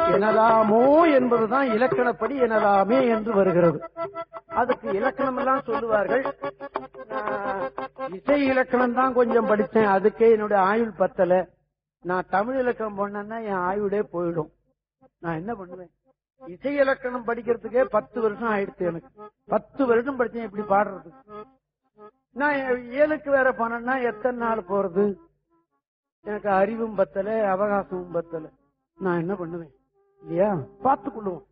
எனலாமோ என்பதுதான் இலக்கணப்படி எனலாமே என்று வருகிறது அதுக்கு இலக்கணம் எல்லாம் சொல்லுவார்கள் நான் இசை இலக்கணம் தான் கொஞ்சம் படிச்சேன் அதுக்கே என்னுடைய ஆயுள் பத்தல நான் தமிழ் இலக்கணம் பண்ணேன்னா என் ஆயுளே போயிடும் நான் என்ன பண்ணுவேன் இசை இலக்கணம் படிக்கிறதுக்கே பத்து வருஷம் ஆயிடுச்சு எனக்கு பத்து வருஷம் படிச்சேன் இப்படி பாடுறது நான் ஏழுக்கு வேற போனேன்னா எத்தனை நாள் போறது எனக்கு அறிவும் பத்தல அவகாசமும் பத்தல நான் என்ன பண்ணுவேன் இல்லையா பார்த்துக் கொள்ளுவோம்